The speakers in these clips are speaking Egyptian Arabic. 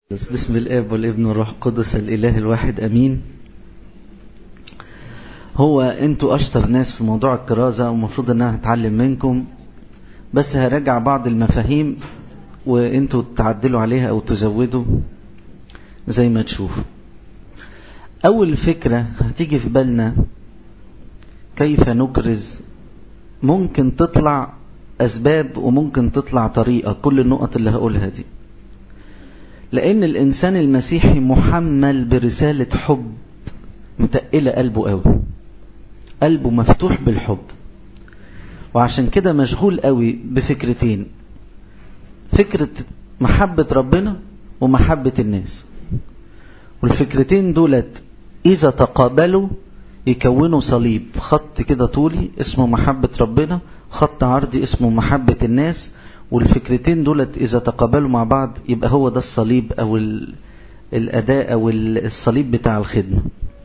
بسم الاب والابن والروح القدس الاله الواحد امين هو انتوا اشطر ناس في موضوع الكرازة ومفروض ان انا هتعلم منكم بس هراجع بعض المفاهيم وانتوا تعدلوا عليها او تزودوا زي ما تشوفوا اول فكرة هتيجي في بالنا كيف نكرز ممكن تطلع اسباب وممكن تطلع طريقة كل النقط اللي هقولها دي لأن الإنسان المسيحي محمل برسالة حب متقلة قلبه قوي قلبه مفتوح بالحب وعشان كده مشغول قوي بفكرتين فكرة محبة ربنا ومحبة الناس والفكرتين دولت إذا تقابلوا يكونوا صليب خط كده طولي اسمه محبة ربنا خط عرضي اسمه محبة الناس والفكرتين دولت إذا تقابلوا مع بعض يبقى هو ده الصليب أو الأداء أو الصليب بتاع الخدمة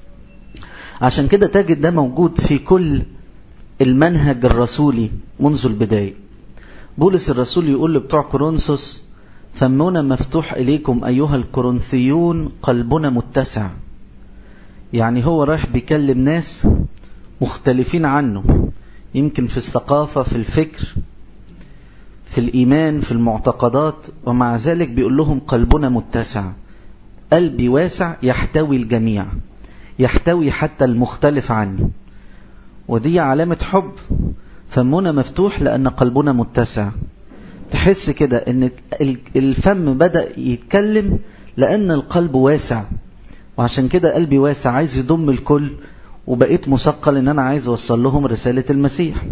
عشان كده تجد ده موجود في كل المنهج الرسولي منذ البداية بولس الرسول يقول لبتوع كورنثوس فمنا مفتوح إليكم أيها الكورنثيون قلبنا متسع يعني هو رايح بيكلم ناس مختلفين عنه يمكن في الثقافة في الفكر في الإيمان في المعتقدات ومع ذلك بيقول لهم قلبنا متسع قلبي واسع يحتوي الجميع يحتوي حتى المختلف عني ودي علامة حب فمنا مفتوح لأن قلبنا متسع تحس كده ان الفم بدأ يتكلم لأن القلب واسع وعشان كده قلبي واسع عايز يضم الكل وبقيت مثقل ان انا عايز اوصل لهم رسالة المسيح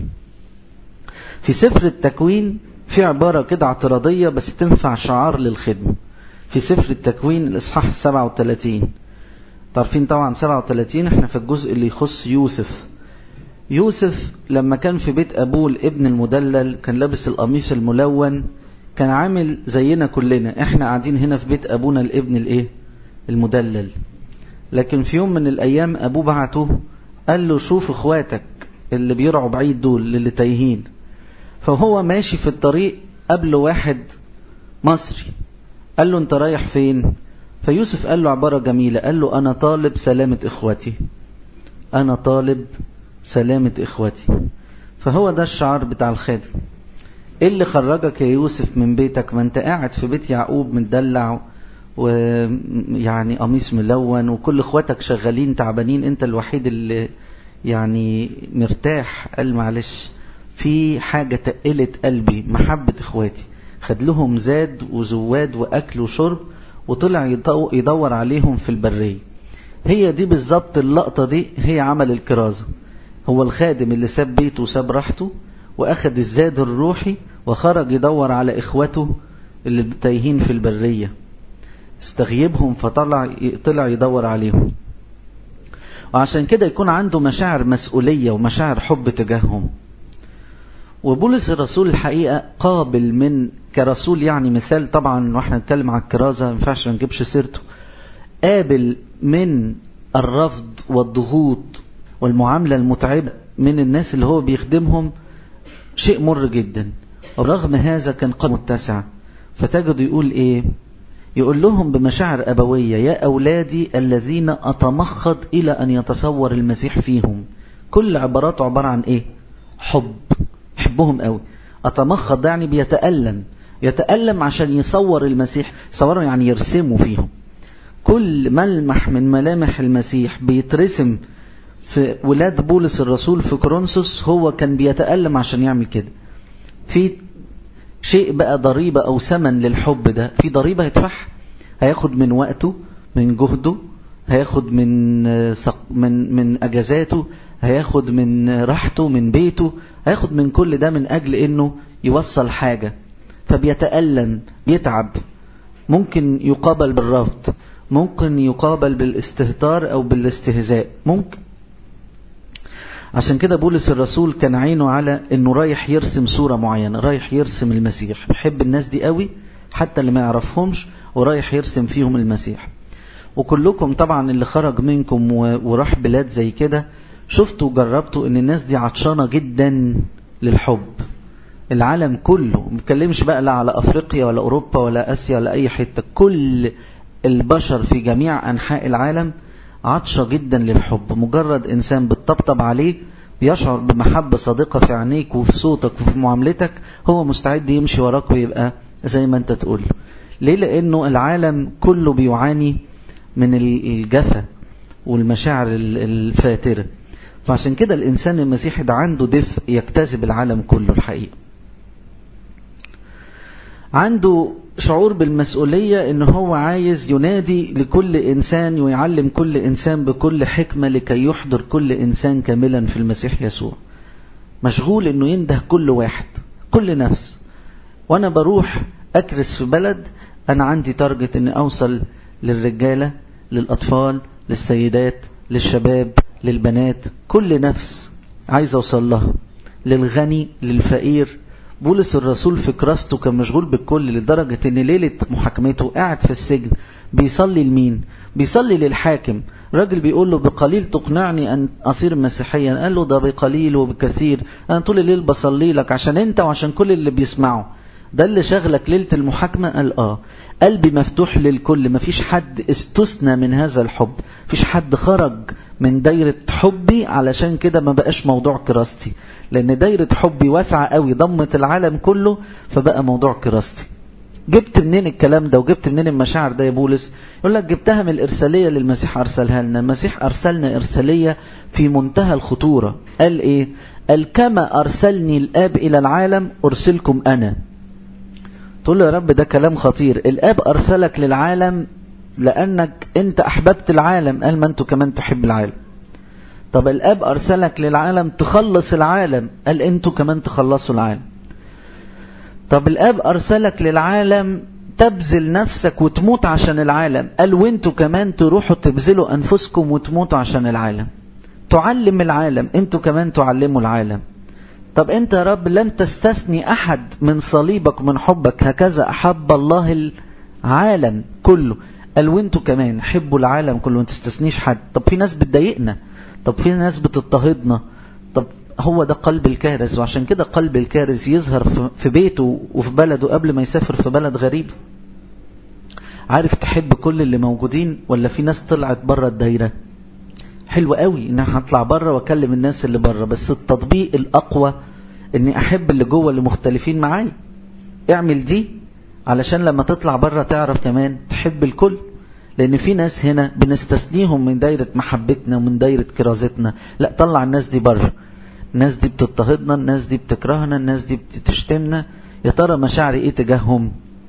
في سفر التكوين في عبارة كده اعتراضية بس تنفع شعار للخدمة في سفر التكوين الإصحاح السبعة وثلاثين تعرفين طبعا سبعة وثلاثين احنا في الجزء اللي يخص يوسف يوسف لما كان في بيت أبوه الابن المدلل كان لابس القميص الملون كان عامل زينا كلنا احنا قاعدين هنا في بيت أبونا الابن الايه المدلل لكن في يوم من الأيام أبوه بعته قال له شوف اخواتك اللي بيرعوا بعيد دول اللي تايهين فهو ماشي في الطريق قبل واحد مصري قال له انت رايح فين فيوسف قال له عبارة جميلة قال له انا طالب سلامة اخوتي انا طالب سلامة اخوتي فهو ده الشعار بتاع الخادم ايه اللي خرجك يا يوسف من بيتك ما انت قاعد في بيت يعقوب متدلع ويعني قميص ملون وكل اخواتك شغالين تعبانين انت الوحيد اللي يعني مرتاح قال معلش في حاجة تقلت قلبي محبة اخواتي خد لهم زاد وزواد واكل وشرب وطلع يدور عليهم في البرية هي دي بالظبط اللقطة دي هي عمل الكرازة هو الخادم اللي ساب بيته وساب راحته واخد الزاد الروحي وخرج يدور على اخوته اللي تايهين في البرية استغيبهم فطلع طلع يدور عليهم وعشان كده يكون عنده مشاعر مسؤولية ومشاعر حب تجاههم وبولس الرسول الحقيقة قابل من كرسول يعني مثال طبعا واحنا نتكلم على الكرازة ما ينفعش ما نجيبش سيرته قابل من الرفض والضغوط والمعاملة المتعبة من الناس اللي هو بيخدمهم شيء مر جدا ورغم هذا كان قد متسع فتجد يقول ايه يقول لهم بمشاعر أبوية يا أولادي الذين أتمخض إلى أن يتصور المسيح فيهم كل عباراته عبارة عن ايه حب يحبهم قوي اتمخض ده يعني بيتألم يتألم عشان يصور المسيح يصوروا يعني يرسموا فيهم كل ملمح من ملامح المسيح بيترسم في ولاد بولس الرسول في كورنثوس هو كان بيتألم عشان يعمل كده في شيء بقى ضريبة او ثمن للحب ده في ضريبة هيدفعها هياخد من وقته من جهده هياخد من من من اجازاته هياخد من راحته من بيته هياخد من كل ده من أجل أنه يوصل حاجة فبيتألم بيتعب ممكن يقابل بالرفض ممكن يقابل بالاستهتار أو بالاستهزاء ممكن عشان كده بولس الرسول كان عينه على انه رايح يرسم صورة معينة رايح يرسم المسيح بيحب الناس دي قوي حتى اللي ما يعرفهمش ورايح يرسم فيهم المسيح وكلكم طبعا اللي خرج منكم وراح بلاد زي كده شفتوا وجربتوا ان الناس دي عطشانة جدا للحب العالم كله ما بتكلمش بقى لا على افريقيا ولا اوروبا ولا اسيا ولا اي حتة كل البشر في جميع أنحاء العالم عطشة جدا للحب مجرد إنسان بتطبطب عليه بيشعر بمحبة صادقة في عينيك وفي صوتك وفي معاملتك هو مستعد يمشي وراك ويبقى زي ما انت تقول ليه لأنه العالم كله بيعاني من الجفا والمشاعر الفاترة فعشان كده الإنسان المسيحي ده عنده دفء يكتسب العالم كله الحقيقة عنده شعور بالمسؤولية ان هو عايز ينادي لكل انسان ويعلم كل انسان بكل حكمة لكي يحضر كل انسان كاملا في المسيح يسوع مشغول انه ينده كل واحد كل نفس وانا بروح اكرس في بلد انا عندي تارجت اني اوصل للرجالة للاطفال للسيدات للشباب للبنات كل نفس عايز اوصل لها للغني للفقير بولس الرسول في كراسته كان مشغول بالكل لدرجة ان ليلة محاكمته قاعد في السجن بيصلي لمين بيصلي للحاكم راجل بيقول له بقليل تقنعني ان اصير مسيحيا قال له ده بقليل وبكثير انا طول الليل بصلي لك عشان انت وعشان كل اللي بيسمعوا ده اللي شغلك ليلة المحاكمة قال اه قلبي مفتوح للكل مفيش حد استثنى من هذا الحب مفيش حد خرج من دايرة حبي علشان كده ما بقاش موضوع كراستي لان دايرة حبي واسعة قوي ضمت العالم كله فبقى موضوع كراستي جبت منين الكلام ده وجبت منين المشاعر ده يا بولس يقول لك جبتها من الإرسالية اللي المسيح أرسلها لنا المسيح أرسلنا إرسالية في منتهى الخطورة قال إيه قال كما أرسلني الآب إلى العالم أرسلكم أنا تقول له يا رب ده كلام خطير الآب أرسلك للعالم لأنك أنت أحببت العالم قال ما أنتوا كمان تحب العالم طب الاب ارسلك للعالم تخلص العالم قال انتوا كمان تخلصوا العالم طب الاب ارسلك للعالم تبذل نفسك وتموت عشان العالم قال وانتوا كمان تروحوا تبذلوا انفسكم وتموتوا عشان العالم تعلم العالم انتوا كمان تعلموا العالم طب انت يا رب لم تستثني احد من صليبك من حبك هكذا احب الله العالم كله قال وانتوا كمان حبوا العالم كله ما تستثنيش حد طب في ناس بتضايقنا طب في ناس بتضطهدنا طب هو ده قلب الكارث وعشان كده قلب الكارث يظهر في بيته وفي بلده قبل ما يسافر في بلد غريب عارف تحب كل اللي موجودين ولا في ناس طلعت بره الدايره حلو قوي ان انا هطلع بره واكلم الناس اللي بره بس التطبيق الاقوى اني احب اللي جوه اللي مختلفين معايا اعمل دي علشان لما تطلع بره تعرف كمان تحب الكل لان في ناس هنا بنستثنيهم من دايرة محبتنا ومن دايرة كرازتنا لا طلع الناس دي بره الناس دي بتضطهدنا الناس دي بتكرهنا الناس دي بتشتمنا يا ترى مشاعري ايه تجاههم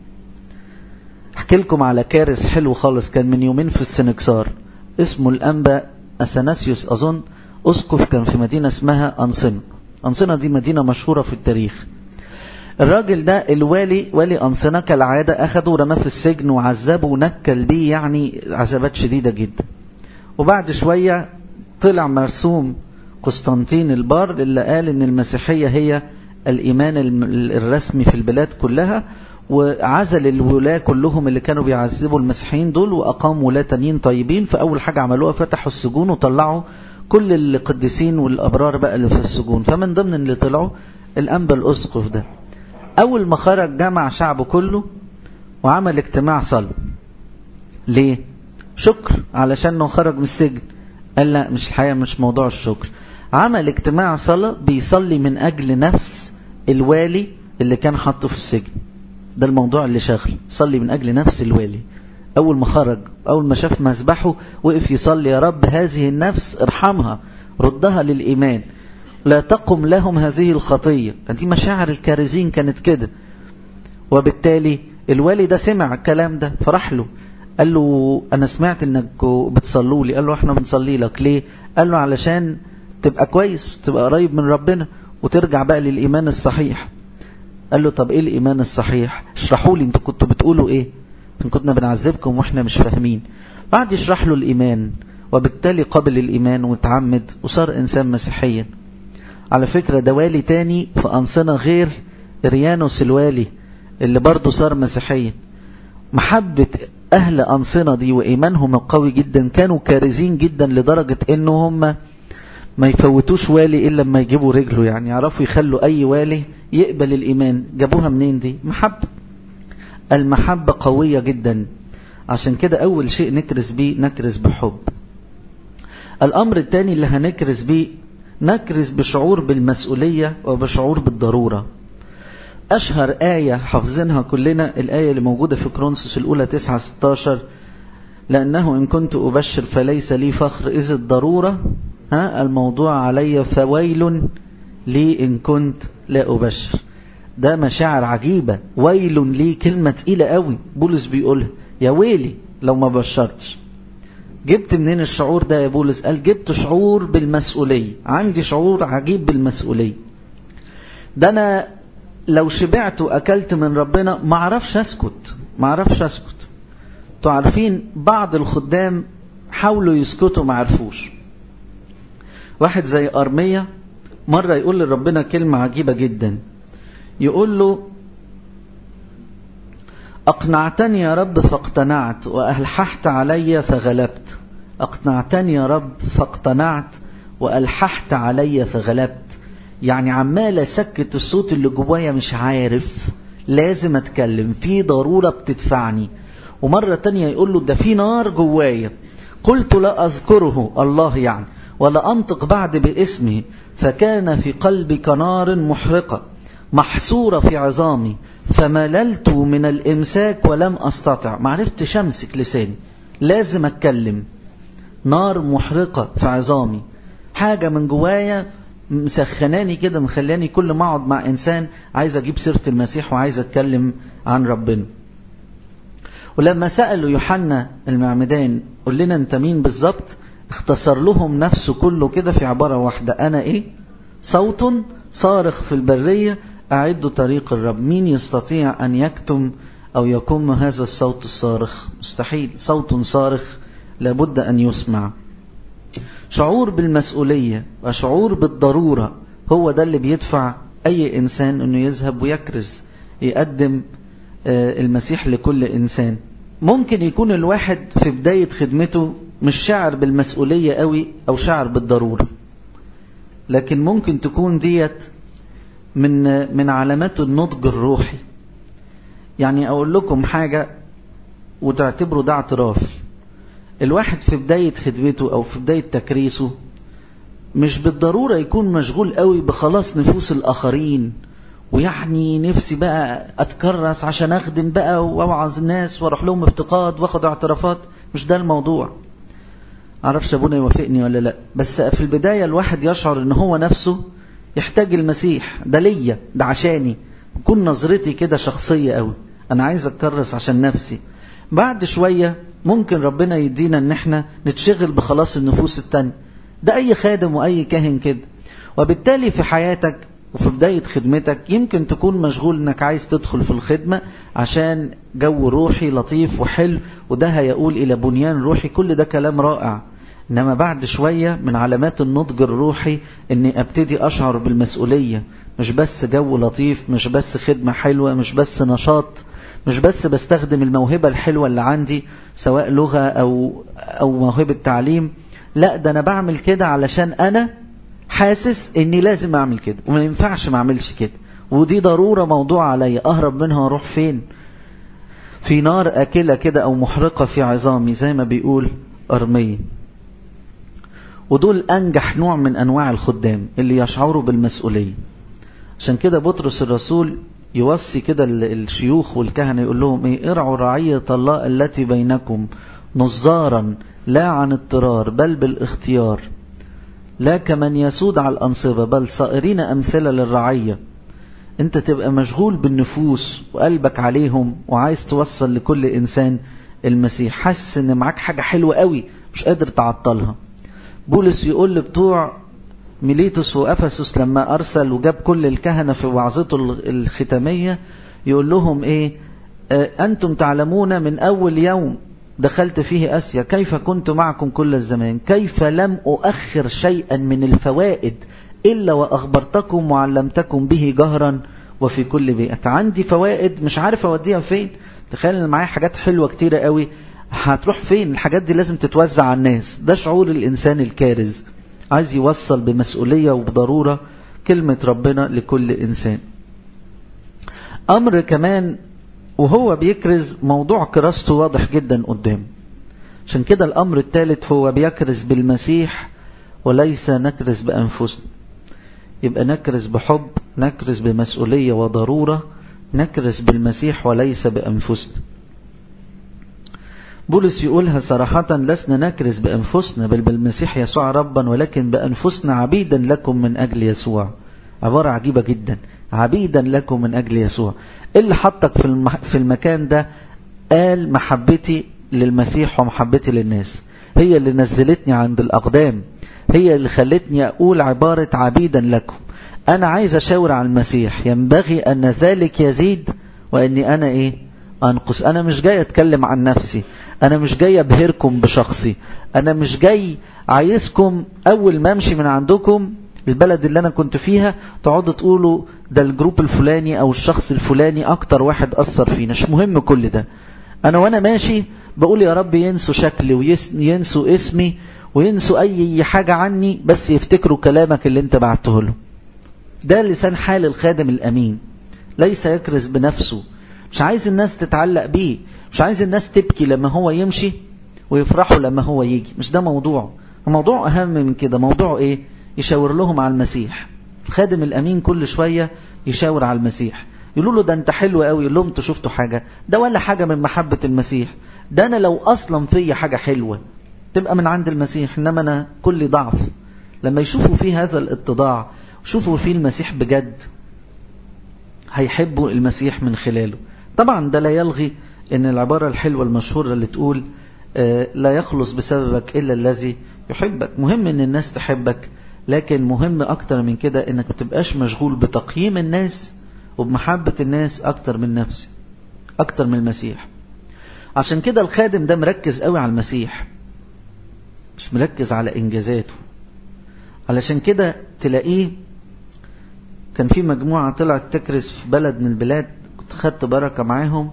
احكي لكم على كارث حلو خالص كان من يومين في السنكسار اسمه الانبا اثناسيوس اظن اسقف كان في مدينة اسمها انصنة انصنة دي مدينة مشهورة في التاريخ الراجل ده الوالي والي أنصنة كالعادة أخده ورماه في السجن وعذبه ونكل بيه يعني عذابات شديدة جدا وبعد شوية طلع مرسوم قسطنطين البار اللي قال ان المسيحية هي الإيمان الرسمي في البلاد كلها وعزل الولاة كلهم اللي كانوا بيعذبوا المسيحيين دول وأقام ولاة تانيين طيبين فأول حاجة عملوها فتحوا السجون وطلعوا كل القديسين والأبرار بقى اللي في السجون فمن ضمن اللي طلعوا الأنبا الأسقف ده أول ما خرج جمع شعبه كله وعمل اجتماع صلاة ليه؟ شكر علشان انه خرج من السجن قال لا مش الحقيقة مش موضوع الشكر عمل اجتماع صلاة بيصلي من أجل نفس الوالي اللي كان حاطه في السجن ده الموضوع اللي شغل صلي من أجل نفس الوالي أول ما خرج أول ما شاف مذبحه وقف يصلي يا رب هذه النفس ارحمها ردها للإيمان لا تقم لهم هذه الخطية دي مشاعر الكارزين كانت كده وبالتالي الوالي ده سمع الكلام ده فرح له قال له انا سمعت انك بتصلوا لي قال له احنا بنصلي لك ليه قال له علشان تبقى كويس تبقى قريب من ربنا وترجع بقى للايمان الصحيح قال له طب ايه الايمان الصحيح اشرحوا لي انتوا كنتوا بتقولوا ايه ان كنا بنعذبكم واحنا مش فاهمين بعد يشرح له الايمان وبالتالي قبل الايمان وتعمد وصار انسان مسيحيا على فكرة ده والي تاني في أنصنة غير ريانوس الوالي اللي برضه صار مسيحيا محبة أهل أنصنة دي وإيمانهم القوي جدا كانوا كارزين جدا لدرجة إنه هم ما يفوتوش والي إلا لما يجيبوا رجله يعني يعرفوا يخلوا أي والي يقبل الإيمان جابوها منين دي محبة المحبة قوية جدا عشان كده أول شيء نكرز بيه نكرز بحب الأمر الثاني اللي هنكرز بيه نكرز بشعور بالمسؤولية وبشعور بالضرورة أشهر آية حافظينها كلنا الآية اللي موجودة في كرونسوس الأولى 9 16 لأنه إن كنت أبشر فليس لي فخر إذ الضرورة ها الموضوع علي فويل لي إن كنت لا أبشر ده مشاعر عجيبة ويل لي كلمة تقيلة قوي بولس بيقولها يا ويلي لو ما بشرتش جبت منين الشعور ده يا بولس قال جبت شعور بالمسؤولية عندي شعور عجيب بالمسؤولية ده أنا لو شبعت وأكلت من ربنا ما اعرفش أسكت ما اعرفش أسكت انتوا عارفين بعض الخدام حاولوا يسكتوا ما عرفوش واحد زي أرمية مرة يقول لربنا كلمة عجيبة جدا يقول له أقنعتني يا رب فاقتنعت وألححت علي فغلبت أقنعتني يا رب فاقتنعت وألححت علي فغلبت يعني عمال أسكت الصوت اللي جوايا مش عارف لازم أتكلم في ضرورة بتدفعني ومرة تانية يقول له ده في نار جوايا قلت لا أذكره الله يعني ولا أنطق بعد باسمه فكان في قلبي كنار محرقة محصورة في عظامي فمللت من الإمساك ولم أستطع معرفتش أمسك لساني لازم أتكلم نار محرقة في عظامي حاجة من جوايا مسخناني كده مخلاني كل ما اقعد مع انسان عايز اجيب سيرة المسيح وعايز اتكلم عن ربنا ولما سألوا يوحنا المعمدان قول لنا انت مين بالظبط اختصر لهم نفسه كله كده في عبارة واحدة انا ايه صوت صارخ في البرية اعدوا طريق الرب مين يستطيع ان يكتم او يكم هذا الصوت الصارخ مستحيل صوت صارخ لابد ان يسمع شعور بالمسؤولية وشعور بالضرورة هو ده اللي بيدفع اي انسان انه يذهب ويكرز يقدم المسيح لكل انسان ممكن يكون الواحد في بداية خدمته مش شعر بالمسؤولية قوي او شعر بالضرورة لكن ممكن تكون ديت من من علامات النضج الروحي يعني اقول لكم حاجة وتعتبروا ده اعتراف الواحد في بداية خدمته او في بداية تكريسه مش بالضرورة يكون مشغول قوي بخلاص نفوس الاخرين ويعني نفسي بقى اتكرس عشان اخدم بقى واوعظ الناس واروح لهم افتقاد واخد اعترافات مش ده الموضوع معرفش ابونا يوافقني ولا لا بس في البداية الواحد يشعر ان هو نفسه يحتاج المسيح ده ليا ده عشاني تكون نظرتي كده شخصية قوي انا عايز اتكرس عشان نفسي بعد شوية ممكن ربنا يدينا ان احنا نتشغل بخلاص النفوس التانية ده اي خادم واي كاهن كده وبالتالي في حياتك وفي بداية خدمتك يمكن تكون مشغول انك عايز تدخل في الخدمة عشان جو روحي لطيف وحلو وده هيقول الى بنيان روحي كل ده كلام رائع انما بعد شوية من علامات النضج الروحي اني ابتدي اشعر بالمسؤولية مش بس جو لطيف مش بس خدمة حلوة مش بس نشاط مش بس بستخدم الموهبة الحلوة اللي عندي سواء لغة او او موهبة تعليم لا ده انا بعمل كده علشان انا حاسس اني لازم اعمل كده وما ينفعش ما اعملش كده ودي ضرورة موضوع عليا اهرب منها واروح فين في نار اكلة كده او محرقة في عظامي زي ما بيقول ارمية ودول انجح نوع من انواع الخدام اللي يشعروا بالمسؤولية عشان كده بطرس الرسول يوصي كده الشيوخ والكهنة يقول لهم ايه ارعوا رعية الله التي بينكم نظارا لا عن اضطرار بل بالاختيار لا كمن يسود على الأنصبة بل صائرين أمثلة للرعية انت تبقى مشغول بالنفوس وقلبك عليهم وعايز توصل لكل إنسان المسيح حاسس ان معاك حاجة حلوة قوي مش قادر تعطلها بولس يقول لبتوع ميليتوس وأفسس لما أرسل وجاب كل الكهنة في وعظته الختامية يقول لهم إيه آه أنتم تعلمون من أول يوم دخلت فيه أسيا كيف كنت معكم كل الزمان كيف لم أؤخر شيئا من الفوائد إلا وأخبرتكم وعلمتكم به جهرا وفي كل بيئة عندي فوائد مش عارف أوديها فين تخيل ان معايا حاجات حلوة كتيرة قوي هتروح فين الحاجات دي لازم تتوزع على الناس ده شعور الإنسان الكارز عايز يوصل بمسؤولية وبضرورة كلمة ربنا لكل إنسان أمر كمان وهو بيكرز موضوع كراسته واضح جدا قدامه عشان كده الأمر الثالث هو بيكرز بالمسيح وليس نكرز بأنفسنا يبقى نكرز بحب نكرز بمسؤولية وضرورة نكرز بالمسيح وليس بأنفسنا بولس يقولها صراحة لسنا نكرز بأنفسنا بل بالمسيح يسوع ربا ولكن بأنفسنا عبيدا لكم من أجل يسوع عبارة عجيبة جدا عبيدا لكم من أجل يسوع اللي حطك في, المح في المكان ده قال محبتي للمسيح ومحبتي للناس هي اللي نزلتني عند الأقدام هي اللي خلتني أقول عبارة عبيدا لكم أنا عايز أشاور على المسيح ينبغي أن ذلك يزيد وأني أنا إيه أنقص أنا مش جاي أتكلم عن نفسي أنا مش جاي أبهركم بشخصي أنا مش جاي عايزكم أول ما أمشي من عندكم البلد اللي أنا كنت فيها تقعدوا تقولوا ده الجروب الفلاني أو الشخص الفلاني أكتر واحد أثر فينا مش مهم كل ده أنا وأنا ماشي بقول يا رب ينسوا شكلي وينسوا اسمي وينسوا أي حاجة عني بس يفتكروا كلامك اللي انت بعته له ده لسان حال الخادم الأمين ليس يكرز بنفسه مش عايز الناس تتعلق بيه مش عايز الناس تبكي لما هو يمشي ويفرحوا لما هو يجي مش ده موضوع الموضوع أهم من كده موضوع إيه يشاور لهم على المسيح الخادم الأمين كل شوية يشاور على المسيح يقولوا له ده انت حلو قوي يقول لهم انتوا شفتوا حاجة ده ولا حاجة من محبة المسيح ده انا لو اصلا في حاجة حلوة تبقى من عند المسيح انما انا كل ضعف لما يشوفوا فيه هذا الاتضاع وشوفوا فيه المسيح بجد هيحبوا المسيح من خلاله طبعا ده لا يلغي ان العبارة الحلوة المشهورة اللي تقول آه لا يخلص بسببك الا الذي يحبك مهم ان الناس تحبك لكن مهم اكتر من كده انك ما تبقاش مشغول بتقييم الناس وبمحبة الناس اكتر من نفسي اكتر من المسيح عشان كده الخادم ده مركز قوي على المسيح مش مركز على انجازاته علشان كده تلاقيه كان في مجموعة طلعت تكرس في بلد من البلاد كنت خدت بركة معاهم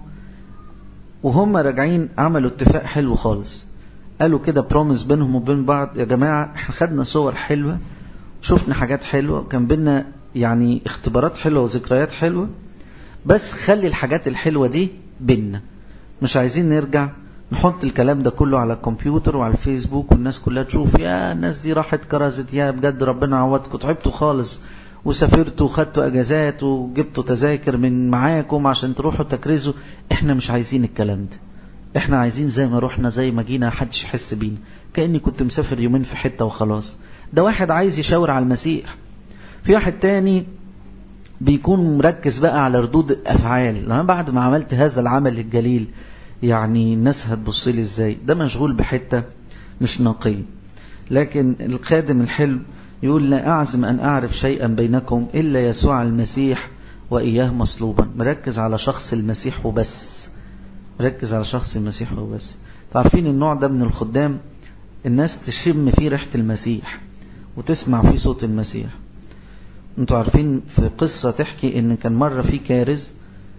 وهم راجعين عملوا اتفاق حلو خالص قالوا كده بروميس بينهم وبين بعض يا جماعة احنا خدنا صور حلوة شفنا حاجات حلوة وكان بينا يعني اختبارات حلوة وذكريات حلوة بس خلي الحاجات الحلوة دي بينا مش عايزين نرجع نحط الكلام ده كله على الكمبيوتر وعلى الفيسبوك والناس كلها تشوف يا الناس دي راحت كرزت يا بجد ربنا عوضكم تعبتوا خالص وسافرتوا وخدتوا اجازات وجبتوا تذاكر من معاكم عشان تروحوا تكرزوا احنا مش عايزين الكلام ده احنا عايزين زي ما رحنا زي ما جينا حدش يحس بينا كأني كنت مسافر يومين في حتة وخلاص ده واحد عايز يشاور على المسيح في واحد تاني بيكون مركز بقى على ردود الافعال لما بعد ما عملت هذا العمل الجليل يعني الناس هتبص لي ازاي ده مشغول بحتة مش نقية لكن الخادم الحلو يقول لا أعزم أن أعرف شيئا بينكم إلا يسوع المسيح وإياه مصلوبا مركز على شخص المسيح وبس مركز على شخص المسيح وبس تعرفين النوع ده من الخدام الناس تشم فيه ريحة المسيح وتسمع فيه صوت المسيح انتوا عارفين في قصة تحكي ان كان مرة في كارز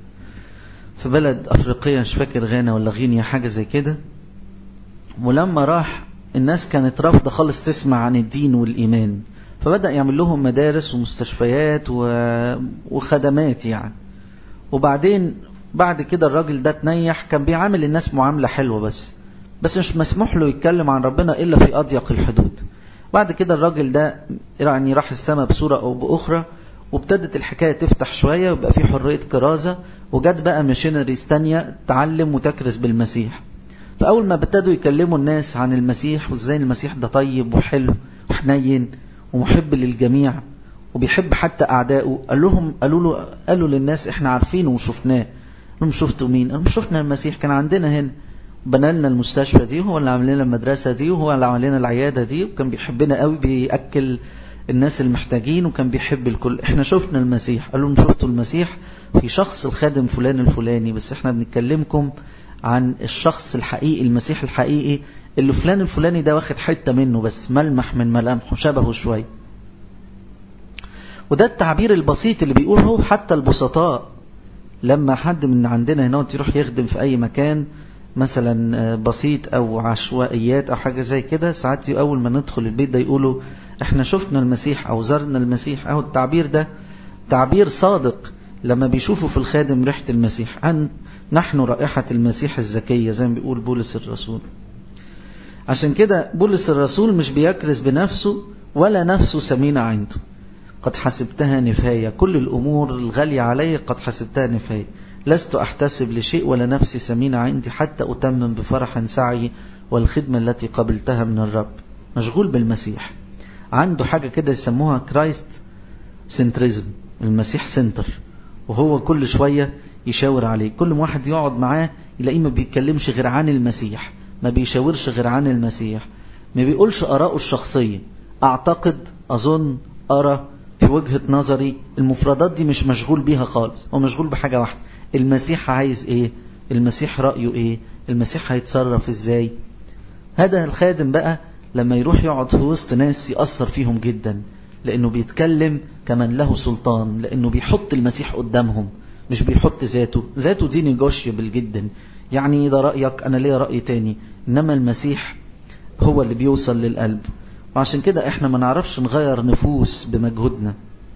في بلد افريقية مش فاكر غانا ولا غينيا حاجة زي كده ولما راح الناس كانت رافضة خالص تسمع عن الدين والإيمان فبدأ يعمل لهم مدارس ومستشفيات و... وخدمات يعني وبعدين بعد كده الراجل ده تنيح كان بيعامل الناس معاملة حلوة بس بس مش مسموح له يتكلم عن ربنا إلا في أضيق الحدود بعد كده الراجل ده يعني راح السماء بصورة أو بأخرى وابتدت الحكاية تفتح شوية ويبقى في حرية كرازة وجت بقى ميشنريز تانية تعلم وتكرس بالمسيح فأول ما ابتدوا يكلموا الناس عن المسيح وازاي المسيح ده طيب وحلو وحنين ومحب للجميع وبيحب حتى أعدائه قال لهم قالوا له قالوا للناس احنا عارفينه وشفناه قالوا شفتوا مين قالوا شفنا المسيح كان عندنا هنا بنى لنا المستشفى دي وهو اللي عمل لنا المدرسة دي وهو اللي عمل لنا العيادة دي وكان بيحبنا قوي بيأكل الناس المحتاجين وكان بيحب الكل احنا شفنا المسيح قالوا لهم شفتوا المسيح في شخص الخادم فلان الفلاني بس احنا بنتكلمكم عن الشخص الحقيقي المسيح الحقيقي اللي فلان الفلاني ده واخد حتة منه بس ملمح من ملامحه شبهه شوية وده التعبير البسيط اللي بيقول هو حتى البسطاء لما حد من عندنا هنا يروح يخدم في اي مكان مثلا بسيط او عشوائيات او حاجة زي كده ساعات اول ما ندخل البيت ده يقولوا احنا شفنا المسيح او زرنا المسيح او التعبير ده تعبير صادق لما بيشوفوا في الخادم ريحة المسيح عن نحن رائحة المسيح الزكية زي ما بيقول بولس الرسول عشان كده بولس الرسول مش بيكرز بنفسه ولا نفسه سمينة عنده قد حسبتها نفاية كل الأمور الغالية علي قد حسبتها نفاية لست أحتسب لشيء ولا نفسي سمينة عندي حتى أتمم بفرح سعي والخدمة التي قبلتها من الرب مشغول بالمسيح عنده حاجة كده يسموها كرايست سنتريزم المسيح سنتر وهو كل شوية يشاور عليه كل واحد يقعد معاه يلاقيه ما بيتكلمش غير عن المسيح ما بيشاورش غير عن المسيح ما بيقولش آراءه الشخصية أعتقد أظن أرى في وجهة نظري المفردات دي مش مشغول بيها خالص هو مشغول بحاجة واحدة المسيح عايز ايه المسيح رأيه ايه المسيح هيتصرف ازاي هذا الخادم بقى لما يروح يقعد في وسط ناس يأثر فيهم جدا لأنه بيتكلم كمن له سلطان لأنه بيحط المسيح قدامهم مش بيحط ذاته ذاته دي نيجوشيبل جدا يعني ده رأيك أنا ليا رأي تاني إنما المسيح هو اللي بيوصل للقلب وعشان كده احنا ما نعرفش نغير نفوس بمجهودنا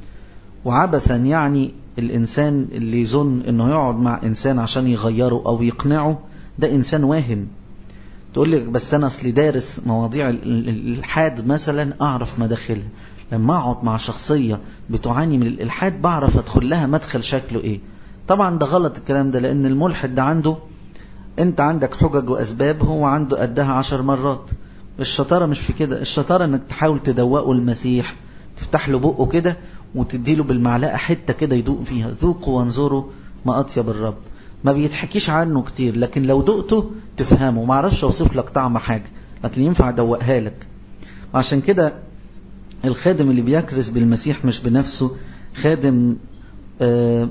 وعبثا يعني الإنسان اللي يظن إنه يقعد مع إنسان عشان يغيره أو يقنعه ده إنسان واهم تقول لك بس أنا أصلي دارس مواضيع الإلحاد مثلا أعرف مداخلها لما أقعد مع شخصية بتعاني من الإلحاد بعرف أدخل لها مدخل شكله إيه طبعا ده غلط الكلام ده لأن الملحد ده عنده أنت عندك حجج وأسباب هو عنده قدها عشر مرات الشطارة مش في كده الشطارة انك تحاول تدوقه المسيح تفتح له بقه كده وتديله بالمعلقة حتة كده يدوق فيها ذوقوا وانظروا ما أطيب الرب ما بيتحكيش عنه كتير لكن لو دقته تفهمه ما اعرفش اوصف لك طعم حاجة لكن ينفع ادوقها لك وعشان كده الخادم اللي بيكرز بالمسيح مش بنفسه خادم آه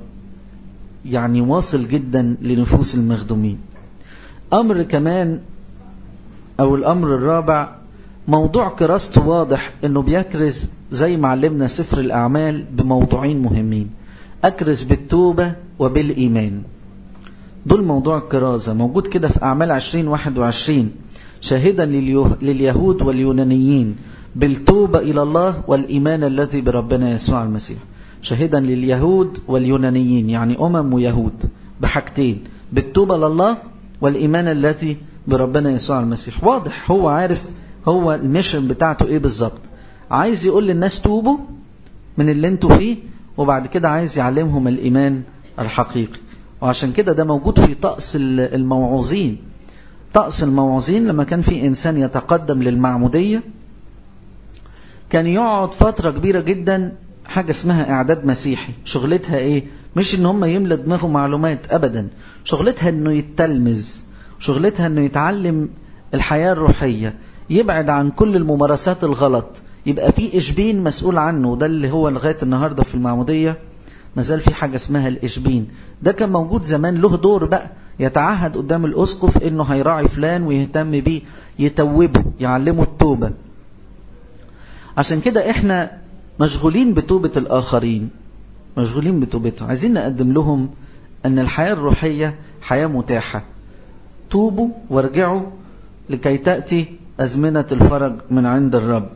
يعني واصل جدا لنفوس المخدومين امر كمان او الامر الرابع موضوع كراسته واضح انه بيكرز زي ما علمنا سفر الاعمال بموضوعين مهمين اكرز بالتوبة وبالايمان دول موضوع الكرازة موجود كده في اعمال عشرين واحد وعشرين شاهدا لليهود واليونانيين بالتوبة الى الله والايمان الذي بربنا يسوع المسيح شاهدا لليهود واليونانيين يعني امم ويهود بحاجتين بالتوبة لله والايمان الذي بربنا يسوع المسيح واضح هو عارف هو الميشن بتاعته ايه بالظبط عايز يقول للناس توبوا من اللي انتوا فيه وبعد كده عايز يعلمهم الايمان الحقيقي وعشان كده ده موجود في طقس الموعوظين طقس الموعوظين لما كان في انسان يتقدم للمعمودية كان يقعد فترة كبيرة جدا حاجة اسمها اعداد مسيحي شغلتها ايه مش ان هم يملى دماغه معلومات ابدا شغلتها انه يتلمذ شغلتها انه يتعلم الحياة الروحية يبعد عن كل الممارسات الغلط يبقى في إشبين مسؤول عنه ده اللي هو لغاية النهاردة في المعمودية مازال في حاجة اسمها الإشبين ده كان موجود زمان له دور بقى يتعهد قدام الأسقف إنه هيراعي فلان ويهتم بيه يتوبه يعلمه التوبة عشان كده إحنا مشغولين بتوبة الآخرين مشغولين بتوبته عايزين نقدم لهم أن الحياة الروحية حياة متاحة توبوا وارجعوا لكي تأتي أزمنة الفرج من عند الرب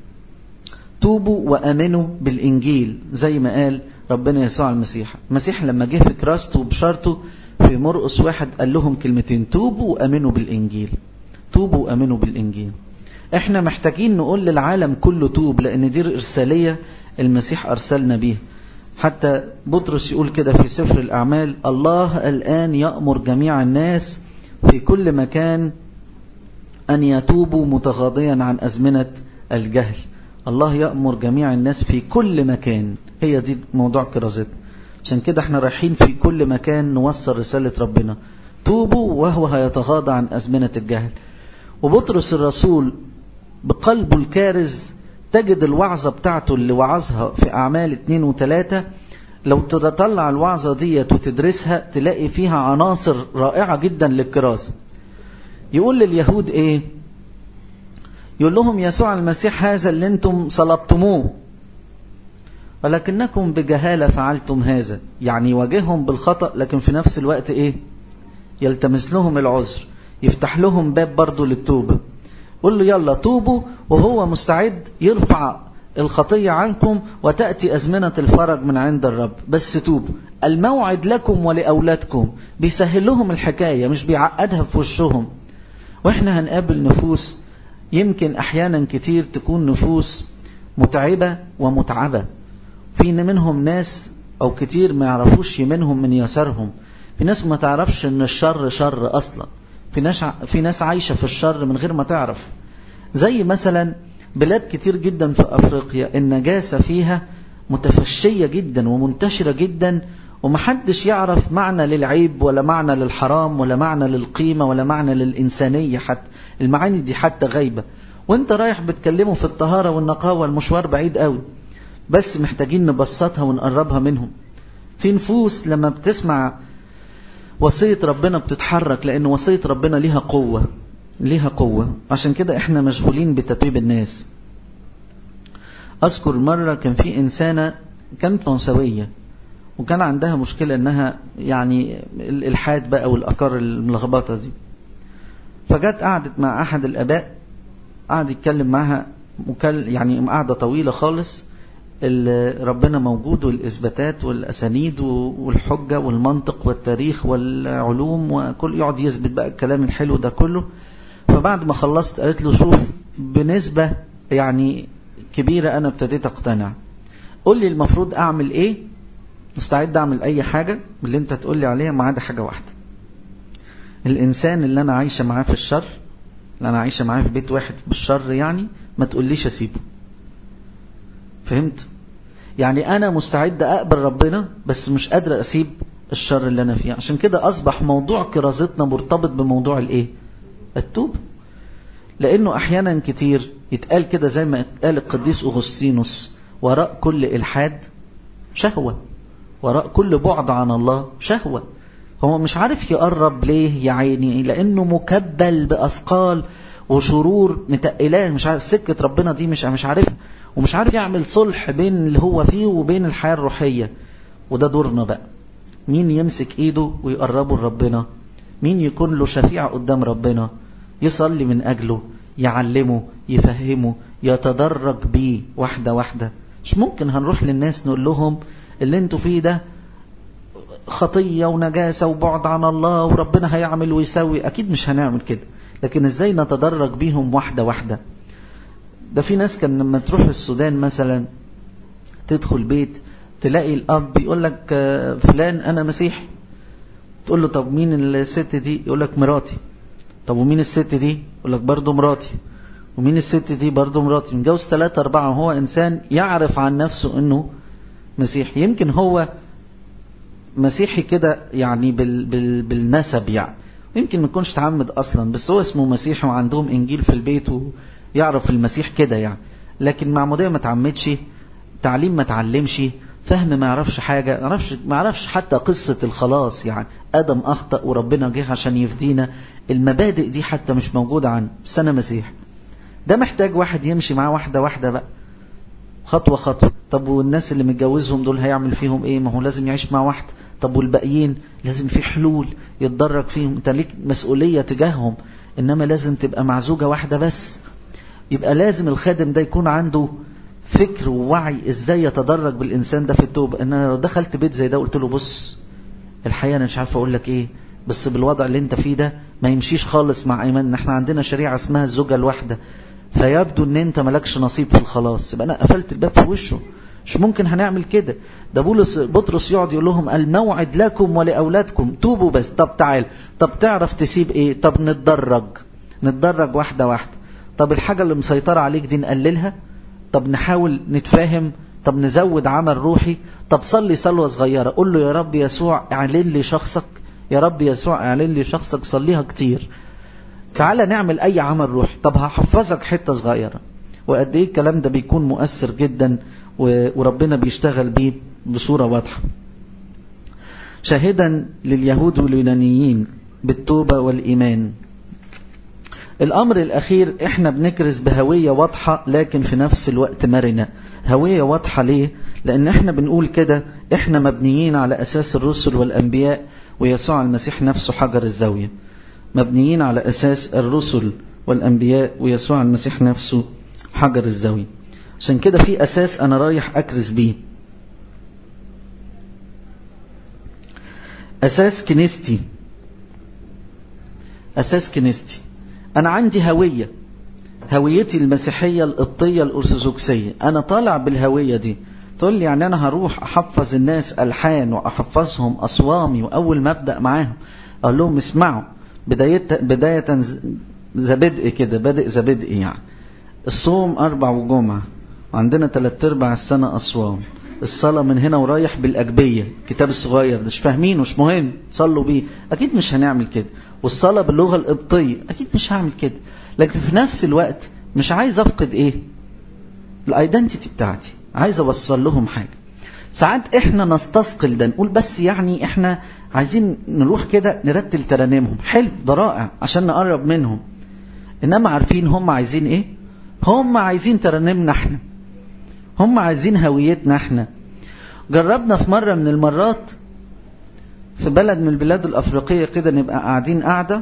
توبوا وأمنوا بالإنجيل زي ما قال ربنا يسوع المسيح المسيح لما جه في كراسته وبشارته في مرقس واحد قال لهم كلمتين توبوا وأمنوا بالإنجيل توبوا وأمنوا بالإنجيل احنا محتاجين نقول للعالم كله توب لأن دي رسالية المسيح أرسلنا بيها حتى بطرس يقول كده في سفر الأعمال الله الآن يأمر جميع الناس في كل مكان أن يتوبوا متغاضيا عن أزمنة الجهل الله يأمر جميع الناس في كل مكان هي دي موضوع كرازتنا عشان كده احنا رايحين في كل مكان نوصل رسالة ربنا توبوا وهو هيتغاضى عن أزمنة الجهل وبطرس الرسول بقلبه الكارز تجد الوعظة بتاعته اللي وعظها في أعمال اتنين وتلاتة لو تطلع الوعظة ديت وتدرسها تلاقي فيها عناصر رائعة جدا للكرازة يقول لليهود ايه يقول لهم يسوع المسيح هذا اللي انتم صلبتموه ولكنكم بجهالة فعلتم هذا يعني يواجههم بالخطأ لكن في نفس الوقت ايه يلتمس لهم العذر يفتح لهم باب برضو للتوبة قول له يلا توبوا وهو مستعد يرفع الخطية عنكم وتأتي أزمنة الفرج من عند الرب بس توبوا الموعد لكم ولأولادكم بيسهل لهم الحكاية مش بيعقدها في وشهم واحنا هنقابل نفوس يمكن احيانا كتير تكون نفوس متعبة ومتعبة في منهم ناس او كتير ما يعرفوش يمينهم من يسارهم في ناس ما تعرفش ان الشر شر اصلا في ناس في ناس عايشة في الشر من غير ما تعرف زي مثلا بلاد كتير جدا في افريقيا النجاسة فيها متفشية جدا ومنتشرة جدا ومحدش يعرف معنى للعيب ولا معنى للحرام ولا معنى للقيمة ولا معنى للإنسانية حتى المعاني دي حتى غايبة وانت رايح بتكلمه في الطهارة والنقاوة المشوار بعيد قوي بس محتاجين نبسطها ونقربها منهم في نفوس لما بتسمع وصية ربنا بتتحرك لأن وصية ربنا ليها قوة ليها قوة عشان كده احنا مشغولين بتتويب الناس أذكر مرة كان في إنسانة كانت فرنسوية وكان عندها مشكلة انها يعني الالحاد بقى والافكار الملخبطة دي فجت قعدت مع احد الاباء قعد يتكلم معها مكل يعني قعدة طويلة خالص ربنا موجود والاثباتات والاسانيد والحجة والمنطق والتاريخ والعلوم وكل يقعد يثبت بقى الكلام الحلو ده كله فبعد ما خلصت قالت له شوف بنسبة يعني كبيرة انا ابتديت اقتنع قول لي المفروض اعمل ايه مستعد اعمل اي حاجة من اللي انت تقول لي عليها ما عدا حاجة واحدة الانسان اللي انا عايشة معاه في الشر اللي انا عايشة معاه في بيت واحد بالشر يعني ما تقوليش اسيبه فهمت يعني انا مستعد اقبل ربنا بس مش قادر اسيب الشر اللي انا فيه عشان كده اصبح موضوع كرازتنا مرتبط بموضوع الايه التوب لانه احيانا كتير يتقال كده زي ما قال القديس اغسطينوس وراء كل الحاد شهوة وراء كل بعد عن الله شهوة هو مش عارف يقرب ليه يا عيني لانه مكبل باثقال وشرور متقلاه مش عارف سكة ربنا دي مش مش عارفها ومش عارف يعمل صلح بين اللي هو فيه وبين الحياة الروحية وده دورنا بقى مين يمسك ايده ويقربه لربنا مين يكون له شفيع قدام ربنا يصلي من اجله يعلمه يفهمه يتدرج بيه واحدة واحدة مش ممكن هنروح للناس نقول لهم اللي انتوا فيه ده خطية ونجاسة وبعد عن الله وربنا هيعمل ويسوي اكيد مش هنعمل كده لكن ازاي نتدرج بيهم واحدة واحدة ده في ناس كان لما تروح السودان مثلا تدخل بيت تلاقي الاب يقول لك فلان انا مسيحي تقول له طب مين الست دي يقول لك مراتي طب ومين الست دي يقول لك برضه مراتي ومين الست دي برضه مراتي متجوز ثلاثة أربعة وهو إنسان يعرف عن نفسه إنه مسيحي يمكن هو مسيحي كده يعني بال بال بالنسب يعني يمكن ما يكونش تعمد أصلا بس هو اسمه مسيحي وعندهم إنجيل في البيت ويعرف المسيح كده يعني لكن معمودية ما تعمدش تعليم ما تعلمش فهم ما يعرفش حاجة ما يعرفش, ما يعرفش حتى قصة الخلاص يعني آدم أخطأ وربنا جه عشان يفدينا المبادئ دي حتى مش موجودة عنه بس أنا مسيح ده محتاج واحد يمشي معاه واحدة واحدة بقى خطوة خطوة طب والناس اللي متجوزهم دول هيعمل فيهم ايه ما هو لازم يعيش مع واحدة طب والباقيين لازم في حلول يتدرج فيهم انت ليك مسؤولية تجاههم انما لازم تبقى مع زوجة واحدة بس يبقى لازم الخادم ده يكون عنده فكر ووعي ازاي يتدرج بالانسان ده في التوبة ان انا لو دخلت بيت زي ده قلت له بص الحقيقة انا مش عارف اقول لك ايه بس بالوضع اللي انت فيه ده ما يمشيش خالص مع ايمان احنا عندنا شريعة اسمها الزوجة الواحدة فيبدو ان انت مالكش نصيب في الخلاص يبقى انا قفلت الباب في وشه مش ممكن هنعمل كده ده بولس بطرس يقعد يقول لهم الموعد لكم ولاولادكم توبوا بس طب تعال طب تعرف تسيب ايه طب نتدرج نتدرج واحده واحده طب الحاجه اللي مسيطره عليك دي نقللها طب نحاول نتفاهم طب نزود عمل روحي طب صلي صلوه صغيره قول له يا رب يسوع اعلن لي شخصك يا رب يسوع اعلن لي شخصك صليها كتير تعالى نعمل اي عمل روحي طب هحفظك حته صغيره وقد ايه الكلام ده بيكون مؤثر جدا وربنا بيشتغل بيه بصورة واضحة شاهدا لليهود واليونانيين بالتوبة والإيمان الأمر الأخير إحنا بنكرز بهوية واضحة لكن في نفس الوقت مرنة هوية واضحة ليه؟ لأن إحنا بنقول كده إحنا مبنيين على أساس الرسل والأنبياء ويسوع المسيح نفسه حجر الزاوية مبنيين على أساس الرسل والأنبياء ويسوع المسيح نفسه حجر الزاوية عشان كده في أساس أنا رايح أكرز بيه أساس كنيستي أساس كنيستي أنا عندي هوية هويتي المسيحية القبطية الأرثوذكسية أنا طالع بالهوية دي تقول لي يعني أنا هروح أحفظ الناس ألحان وأحفظهم أصوامي وأول ما أبدأ معاهم أقول لهم اسمعوا بداية بداية ذا بدء كده بادئ ذا بدء يعني الصوم أربع وجمعة وعندنا ثلاث أرباع السنة أصوام الصلاة من هنا ورايح بالأجبية كتاب الصغير مش فاهمين مش مهم صلوا بيه أكيد مش هنعمل كده والصلاة باللغة القبطية أكيد مش هعمل كده لكن في نفس الوقت مش عايز أفقد إيه الايدنتيتي بتاعتي عايز أوصل لهم حاجة ساعات احنا نستثقل ده نقول بس يعني احنا عايزين نروح كده نرتل ترانيمهم حلو ده رائع عشان نقرب منهم انما عارفين هم عايزين ايه هم عايزين ترانيمنا احنا هم عايزين هويتنا احنا جربنا في مرة من المرات في بلد من البلاد الأفريقية كده نبقى قاعدين قاعدة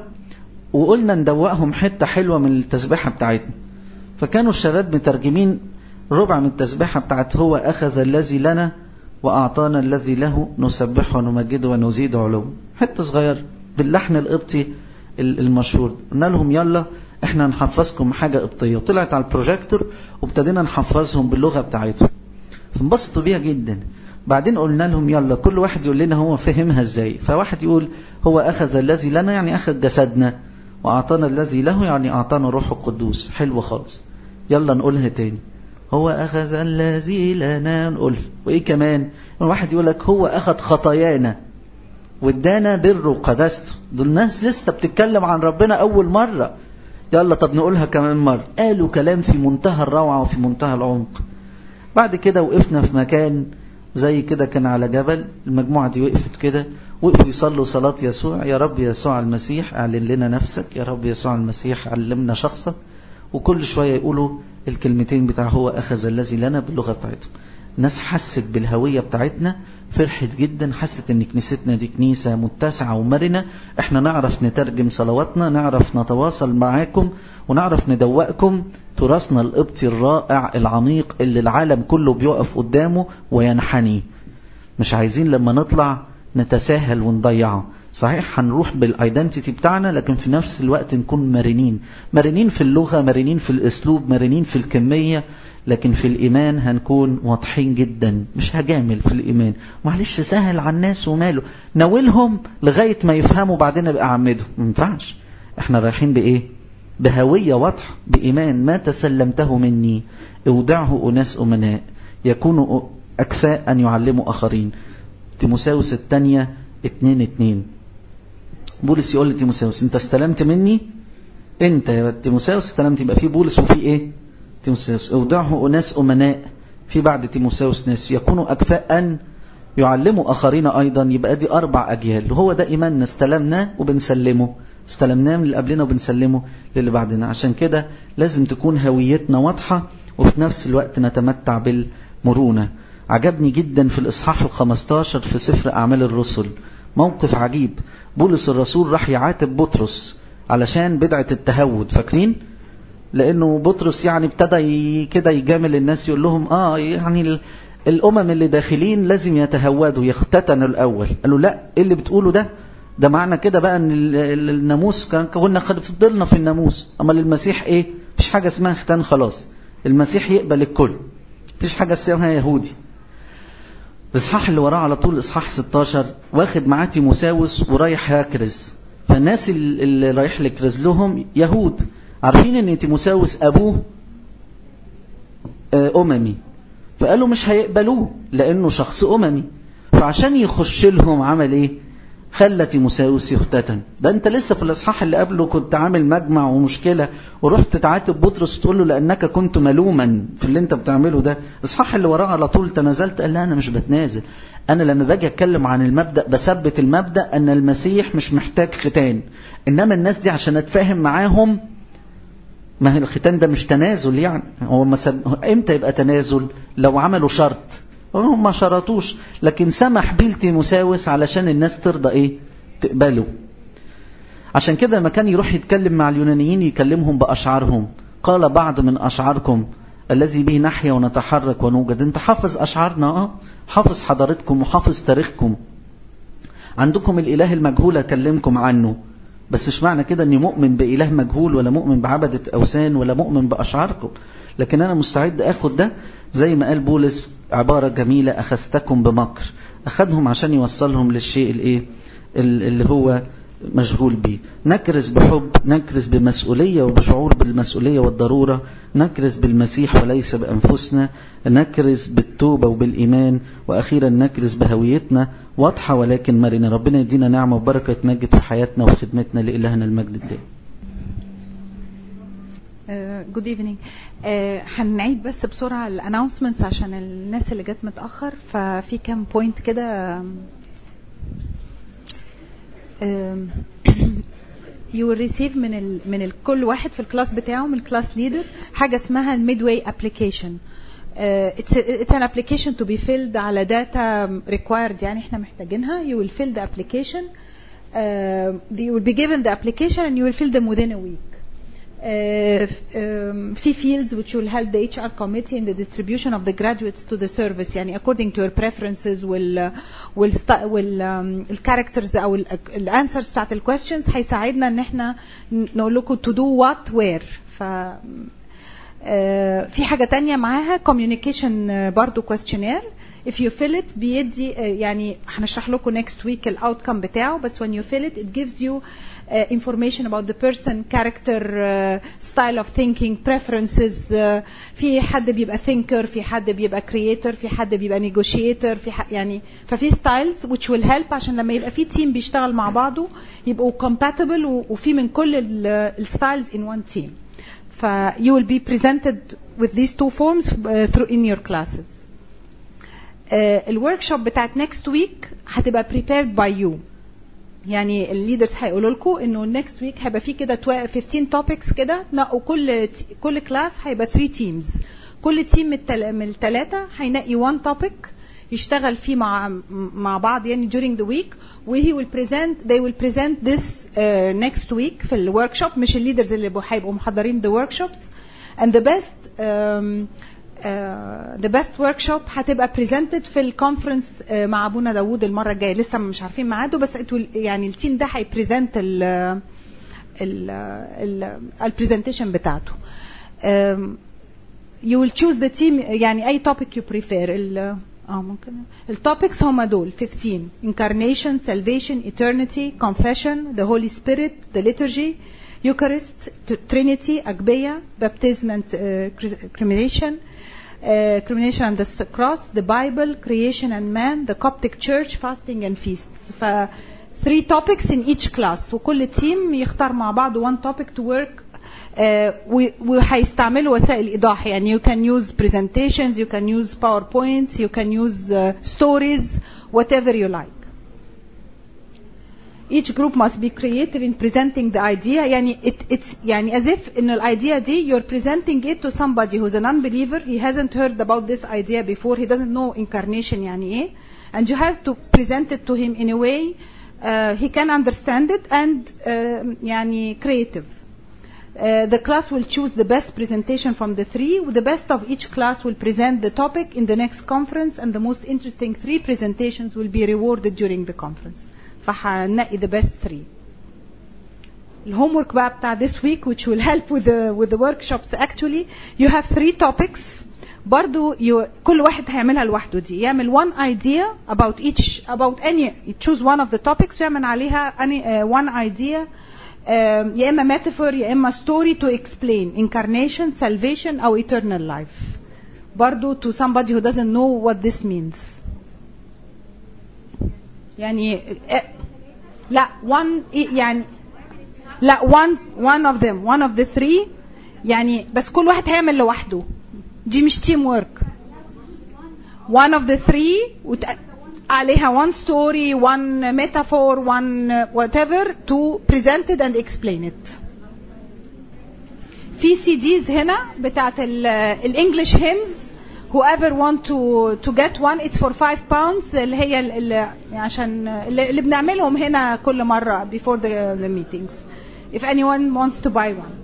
وقلنا ندوقهم حتة حلوة من التسبيحة بتاعتنا فكانوا الشباب مترجمين ربع من التسبيحة بتاعت هو أخذ الذي لنا وأعطانا الذي له نسبحه ونمجده ونزيد علوم حتة صغير باللحن القبطي المشهور قلنا لهم يلا احنا نحفظكم حاجة قبطية وطلعت على البروجيكتور وابتدينا نحفظهم باللغة بتاعتهم فانبسطوا بيها جدا بعدين قلنا لهم يلا كل واحد يقول لنا هو فهمها ازاي فواحد يقول هو أخذ الذي لنا يعني أخذ جسدنا وأعطانا الذي له يعني أعطانا روح القدوس حلو خالص يلا نقولها تاني هو أخذ الذي لنا نقول وإيه كمان واحد يقول لك هو أخذ خطايانا وادانا بره وقدسته دول ناس لسه بتتكلم عن ربنا أول مرة يلا طب نقولها كمان مرة قالوا كلام في منتهى الروعة وفي منتهى العمق بعد كده وقفنا في مكان زي كده كان على جبل المجموعة دي وقفت كده وقفوا يصلوا صلاة يسوع يا رب يسوع المسيح اعلن لنا نفسك يا رب يسوع المسيح علمنا شخصك وكل شوية يقولوا الكلمتين بتاع هو أخذ الذي لنا باللغة بتاعتهم الناس حست بالهوية بتاعتنا فرحت جدا حست ان كنيستنا دي كنيسة متسعة ومرنة احنا نعرف نترجم صلواتنا نعرف نتواصل معاكم ونعرف ندوقكم تراثنا القبطي الرائع العميق اللي العالم كله بيقف قدامه وينحني مش عايزين لما نطلع نتساهل ونضيعه صحيح هنروح بالايدنتيتي بتاعنا لكن في نفس الوقت نكون مرنين مرنين في اللغة مرنين في الاسلوب مرنين في الكمية لكن في الإيمان هنكون واضحين جدا مش هجامل في الإيمان معلش سهل على الناس وماله ناولهم لغاية ما يفهموا بعدين ابقى عمدهم ما ينفعش احنا رايحين بإيه بهوية واضحة بإيمان ما تسلمته مني اودعه أناس أمناء يكونوا أكفاء أن يعلموا آخرين تيموساوس الثانية اتنين اتنين بولس يقول لتيموساوس انت استلمت مني انت يا تيموساوس استلمت يبقى في بولس وفي ايه تيموساوس اودعه أناس أمناء في بعد تيموساوس ناس يكونوا أكفاء أن يعلموا آخرين أيضا يبقى دي أربع أجيال وهو ده إيماننا استلمناه وبنسلمه استلمناه من اللي قبلنا وبنسلمه للي بعدنا عشان كده لازم تكون هويتنا واضحة وفي نفس الوقت نتمتع بالمرونة عجبني جدا في الإصحاح الخمستاشر في سفر أعمال الرسل موقف عجيب بولس الرسول راح يعاتب بطرس علشان بدعة التهود فاكرين؟ لانه بطرس يعني ابتدى كده يجامل الناس يقول لهم اه يعني الامم اللي داخلين لازم يتهودوا يختتنوا الاول قالوا لا ايه اللي بتقوله ده ده معنى كده بقى ان الناموس كان كنا فضلنا في الناموس اما للمسيح ايه مفيش حاجه اسمها ختان خلاص المسيح يقبل الكل مفيش حاجه اسمها يهودي الاصحاح اللي وراه على طول اصحاح 16 واخد معاه تيموساوس ورايح يكرز فالناس اللي رايح يكرز لهم يهود عارفين ان تيموساوس ابوه اممي فقالوا مش هيقبلوه لانه شخص اممي فعشان يخش لهم عمل ايه خلى تيموساوس يختتن ده انت لسه في الاصحاح اللي قبله كنت عامل مجمع ومشكلة ورحت تعاتب بطرس تقول له لانك كنت ملوما في اللي انت بتعمله ده الاصحاح اللي وراه على طول تنازلت قال لا انا مش بتنازل انا لما باجي اتكلم عن المبدأ بثبت المبدأ ان المسيح مش محتاج ختان انما الناس دي عشان اتفاهم معاهم ما هي الختان ده مش تنازل يعني هو مسب... امتى يبقى تنازل لو عملوا شرط هم ما شرطوش لكن سمح بيه لتيموساوس علشان الناس ترضى ايه تقبله عشان كده لما كان يروح يتكلم مع اليونانيين يكلمهم بأشعارهم قال بعض من أشعاركم الذي به نحيا ونتحرك ونوجد انت حافظ أشعارنا اه حافظ حضارتكم وحافظ تاريخكم عندكم الإله المجهول أكلمكم عنه بس مش معنى كده اني مؤمن بإله مجهول ولا مؤمن بعبدة أوثان ولا مؤمن بأشعاركم لكن أنا مستعد أخد ده زي ما قال بولس عبارة جميلة أخذتكم بمكر أخذهم عشان يوصلهم للشيء الإيه اللي هو مشغول بيه نكرز بحب نكرز بمسؤولية وبشعور بالمسؤولية والضرورة نكرز بالمسيح وليس بأنفسنا نكرز بالتوبة وبالإيمان وأخيرا نكرز بهويتنا واضحة ولكن مرنة ربنا يدينا نعمة وبركة مجد في حياتنا وخدمتنا لإلهنا المجد الدائم جود ايفنينج هنعيد بس بسرعه الانونسمنتس عشان الناس اللي جت متاخر ففي كام بوينت كده you will receive من ال من ال كل واحد في الكلاس بتاعه من الكلاس ليدر حاجه اسمها الميدواي ابلكيشن uh, it's, a, it's an application to be filled على data required يعني احنا محتاجينها you will fill the application uh, you will be given the application and you will fill them within a week Uh, um, في fields which will help the HR committee in the distribution of the graduates to the service يعني according to your preferences وال وال وال um, الكاركترز او الانسرز بتاعت الكويستشنز هيساعدنا ان احنا نقول لكم to do what where ف uh, في حاجة تانية معاها communication برضو questionnaire if you fill it بيدي يعني هنشرح لكم next week الاوتكم بتاعه بس when you fill it it gives you uh, information about the person character uh, style of thinking preferences uh, في حد بيبقى thinker في حد بيبقى creator في حد بيبقى negotiator في ح... يعني ففي styles which will help عشان لما يبقى في team بيشتغل مع بعضه يبقوا compatible وفي من كل الستايلز in one team ف you will be presented with these two forms uh, through in your classes الورك شوب بتاعت next week هتبقى prepared by you يعني الليدرز هيقولوا لكم انه next week هيبقى في كده 15 topics كده نقوا كل كل كلاس هيبقى 3 teams كل تيم من الثلاثه هينقي one topic يشتغل فيه مع مع بعض يعني during the week وهي will present they will present this uh, next week في الورك شوب مش الليدرز اللي هيبقوا محضرين the workshops and the best um, ذا بيست ورك شوب هتبقى بريزنتد في الكونفرنس uh, مع ابونا داوود المره الجايه لسه مش عارفين ميعاده بس يعني التيم ده هيبريزنت ال ال البرزنتيشن بتاعته um, you will choose the team يعني اي topic you prefer ال اه ممكن التوبكس هما دول 15 incarnation salvation eternity confession the holy spirit the liturgy Eucharist, Trinity, Agbeya, baptism and uh, cremation, uh, cremation and the cross, the Bible, creation and man, the Coptic church, fasting and feasts. ف three topics in each class وكل تيم يختار مع بعض one topic to work uh, وهيستعملوا وسائل ايضاح يعني you can use presentations you can use powerpoints you can use uh, stories whatever you like each group must be creative in presenting the idea يعني it, it's يعني as if in the idea دي you're presenting it to somebody who's an unbeliever he hasn't heard about this idea before he doesn't know incarnation يعني ايه and you have to present it to him in a way uh, he can understand it and uh, يعني creative Uh, the class will choose the best presentation from the three. The best of each class will present the topic in the next conference, and the most interesting three presentations will be rewarded during the conference. فهنقي the best three. الهومورك بقى بتاع this week which will help with the with the workshops actually you have three topics برضو you, كل واحد هيعملها لوحده دي يعمل one idea about each about any choose one of the topics ويعمل عليها any uh, one idea um, يا اما metaphor يا اما story to explain incarnation salvation او eternal life برضو to somebody who doesn't know what this means يعني لا one يعني لا one one of them one of the three يعني بس كل واحد هيعمل لوحده دي مش team work one of the three وت... عليها one story one metaphor one whatever to present it and explain it في سي ديز هنا بتاعت الانجلش hymns whoever want to to get one it's for 5 pounds اللي هي اللي عشان اللي بنعملهم هنا كل مرة before the, the meetings if anyone wants to buy one